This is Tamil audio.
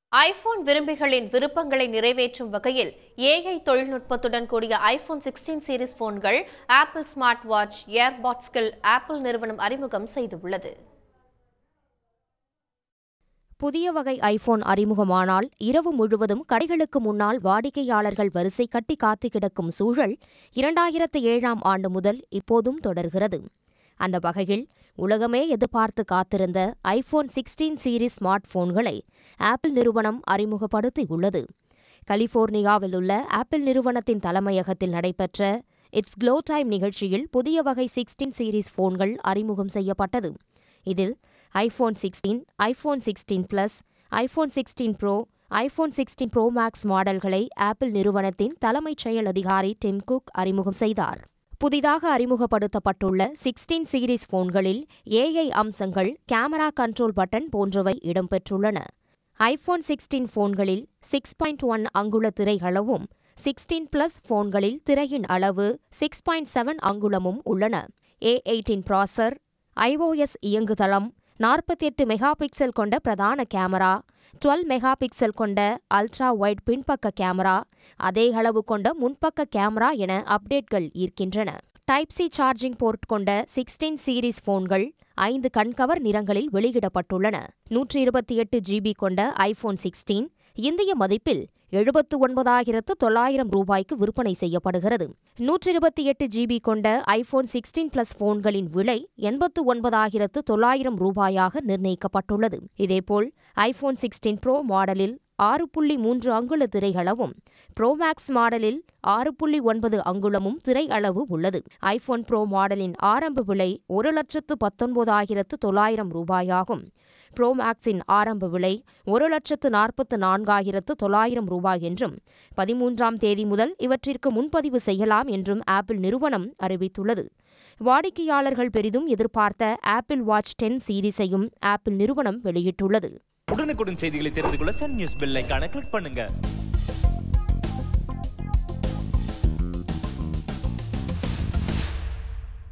ஐபோன் விரும்பிகளின் விருப்பங்களை நிறைவேற்றும் வகையில் ஏஐ தொழில்நுட்பத்துடன் கூடிய ஐபோன் சிக்ஸ்டீன் சீரிஸ் போன்கள் ஆப்பிள் ஸ்மார்ட் வாட்ச் ஏர்பாட்ஸ்கள் ஆப்பிள் நிறுவனம் அறிமுகம் செய்துள்ளது புதிய வகை ஐபோன் அறிமுகமானால் இரவு முழுவதும் கடைகளுக்கு முன்னால் வாடிக்கையாளர்கள் வரிசை கட்டி காத்து கிடக்கும் சூழல் இரண்டாயிரத்து ஏழாம் ஆண்டு முதல் இப்போதும் தொடர்கிறது அந்த வகையில் உலகமே எதிர்பார்த்து காத்திருந்த ஐபோன் சிக்ஸ்டீன் சீரிஸ் ஸ்மார்ட் போன்களை ஆப்பிள் நிறுவனம் அறிமுகப்படுத்தியுள்ளது கலிபோர்னியாவில் உள்ள ஆப்பிள் நிறுவனத்தின் தலைமையகத்தில் நடைபெற்ற இட்ஸ் க்ளோ டைம் நிகழ்ச்சியில் புதிய வகை சிக்ஸ்டீன் சீரிஸ் போன்கள் அறிமுகம் செய்யப்பட்டது இதில் iPhone sixteen iPhone sixteen plus iPhone sixteen pro iPhone sixteen pro max மாடல்களை ஆப்பிள் நிறுவனத்தின் தலைமைச் செயல் அதிகாரி டிம் குக் அறிமுகம் செய்தார் புதிதாக அறிமுகப்படுத்தப்பட்டுள்ள சிக்ஸ்டீன் சீரிஸ் போன்களில் ஏஐ அம்சங்கள் கேமரா கண்ட்ரோல் பட்டன் போன்றவை இடம்பெற்றுள்ளன ஐபோன் சிக்ஸ்டீன் போன்களில் சிக்ஸ் பாயிண்ட் ஒன் அங்குல திரை அளவும் சிக்ஸ்டீன் பிளஸ் போன்களில் திரையின் அளவு சிக்ஸ் பாயிண்ட் செவன் அங்குலமும் உள்ளன ஏ எயிட்டீன் ப்ராசர் ஐஓஎஸ் இயங்குதளம் நாற்பத்தி எட்டு மெகா பிக்சல் கொண்ட பிரதான கேமரா டுவெல் மெகா பிக்சல் கொண்ட அல்ட்ரா வைட் பின்பக்க கேமரா அதே அளவு கொண்ட முன்பக்க கேமரா என அப்டேட்கள் இருக்கின்றன டைப் சி சார்ஜிங் போர்ட் கொண்ட சிக்ஸ்டீன் சீரிஸ் போன்கள் ஐந்து கண்கவர் நிறங்களில் வெளியிடப்பட்டுள்ளன நூற்றி இருபத்தி எட்டு ஜிபி கொண்ட ஐபோன் சிக்ஸ்டீன் இந்திய மதிப்பில் எழுபத்து ஒன்பதாயிரத்து தொள்ளாயிரம் ரூபாய்க்கு விற்பனை செய்யப்படுகிறது நூற்றி இருபத்தி எட்டு ஜிபி கொண்ட ஐபோன் சிக்ஸ்டீன் பிளஸ் போன்களின் விலை எண்பத்து ஒன்பதாயிரத்து தொள்ளாயிரம் ரூபாயாக நிர்ணயிக்கப்பட்டுள்ளது இதேபோல் ஐபோன் சிக்ஸ்டீன் ப்ரோ மாடலில் ஆறு புள்ளி மூன்று அங்குல திரை அளவும் ப்ரோ மேக்ஸ் மாடலில் ஆறு புள்ளி ஒன்பது அங்குலமும் திரை அளவு உள்ளது ஐபோன் ப்ரோ மாடலின் ஆரம்ப விலை ஒரு லட்சத்து பத்தொன்பதாயிரத்து தொள்ளாயிரம் ரூபாயாகும் ப்ரோ மேக்ஸின் ஆரம்ப விலை ஒரு லட்சத்து நாற்பத்து நான்காயிரத்து தொள்ளாயிரம் ரூபாய் என்றும் பதிமூன்றாம் தேதி முதல் இவற்றிற்கு முன்பதிவு செய்யலாம் என்றும் ஆப்பிள் நிறுவனம் அறிவித்துள்ளது வாடிக்கையாளர்கள் பெரிதும் எதிர்பார்த்த ஆப்பிள் வாட்ச் டென் சீரிஸையும் ஆப்பிள் நிறுவனம் வெளியிட்டுள்ளது உடனுக்குடன் செய்திகளை தெரிந்து கொள்ள சன் நியூஸ் பெல் ஐகானை கிளிக் பண்ணுங்க